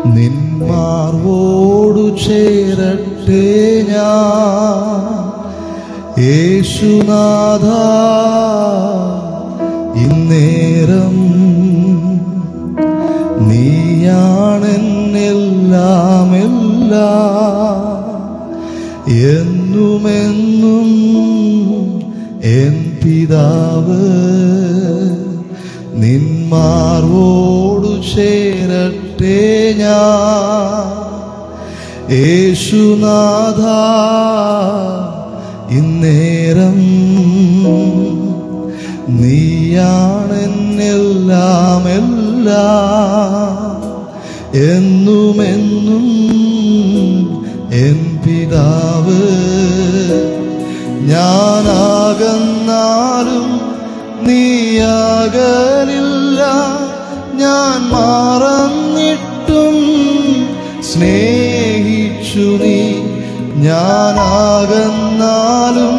നിന്മാർവോടു ചേരട്ടെ ഞാൻ യേശുനാഥ ഇന്നേരം നീയാണെന്നെല്ലാം എല്ലാം എന്നുമെന്നും എൻ പിതാവ് നിന്മാർവോടു ചേരട്ടെ ഞാൻ യേശുനാഥ ഇന്നേരം നീയാണെന്നെല്ലാം എല്ലാം എന്നുമെന്നും എൻ പിതാവ് ഞാനാകന്നാലും നീയാകലില്ല ഞാൻ മറന്നിട്ടും സ്നേഹിച്ചു നീ ഞാനാകന്നാലും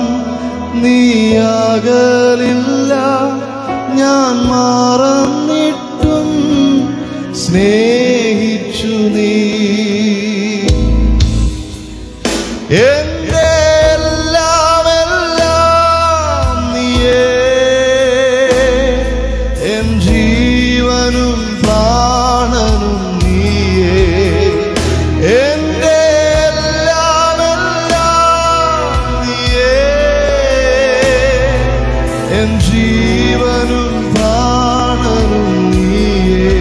നീയാകലില്ല ഞാൻ മറന്നിട്ടും സ്നേഹിച്ചു നീ എന്റെ എല്ലാം എല്ലാം നീയേ എൻ ജീവനും പ്രാണനും നീയേ എന്റെ എല്ലാം എല്ലാം നീയേ എൻ ജീവനും പ്രാണനും നീയേ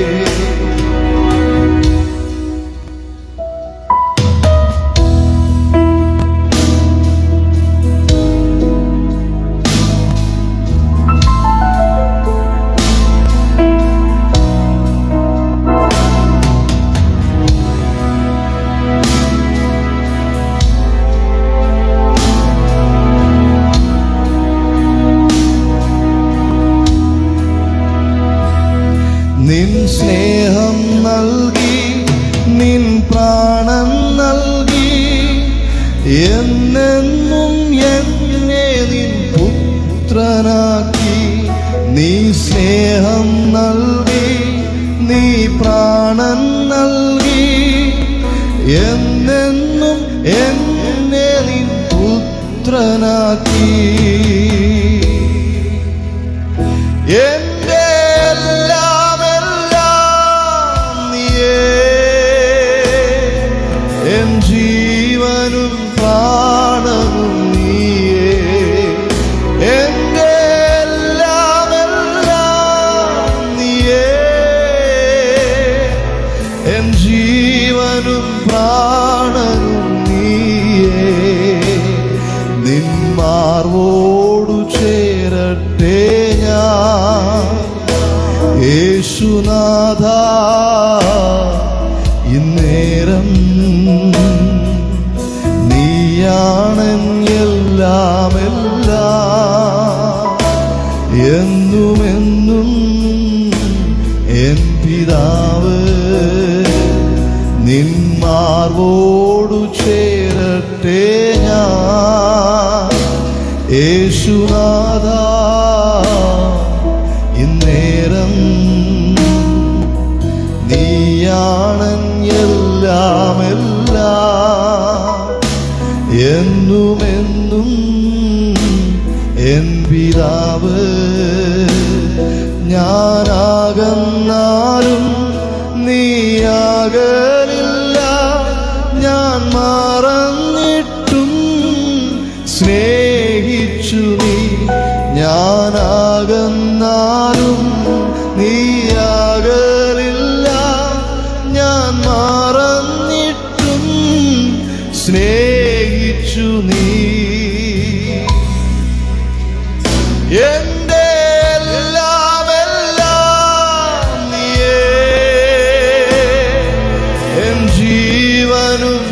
നിൻ സ്നേഹം നൽകി നിൻ പ്രാണൻ നൽകി എന്നെന്നും എന്നെ നിൻ പുത്രനാക്കി നീ സ്നേഹം നൽകി നീ പ്രാണൻ നൽകി എന്നെന്നും എന്നെ നിൻ പുത്രനാക്കി എന്റെ എല്ലാം എല്ലാം നീയേ എൻ ജീവനും പ്രാണനും നീയേ എന്റെ എല്ലാം എല്ലാം നീയേ എൻ ജീവനും പ്രാണനും നീയേ നിന്മാർവോടു ചേരട്ടെ ഞാൻ യേശുനാഥ ഇന്നേരം നീയാണെൻ എല്ലാം എല്ലാം എന്നുമെന്നും എൻ പിതാവ് നിന്മാർവോടു ചേരട്ടെ ഞാൻ യേശുനാഥ ഇന്നേരം നീയാണൻ എല്ലാം എല്ലാം എന്നുമെന്നും എൻ പിതാവ് ഞാനാകന്നാലും നീയാകലില്ല ഞാൻ മറന്നിട്ടും സ്നേഹിച്ചു നീ ഞാനാകന്നാലും നീയാകലില്ല ഞാൻ മറന്നിട്ടും സ്നേഹിച്ചു നീ എന്റെ എല്ലാം എല്ലാം നീയേ എൻ ജീവനും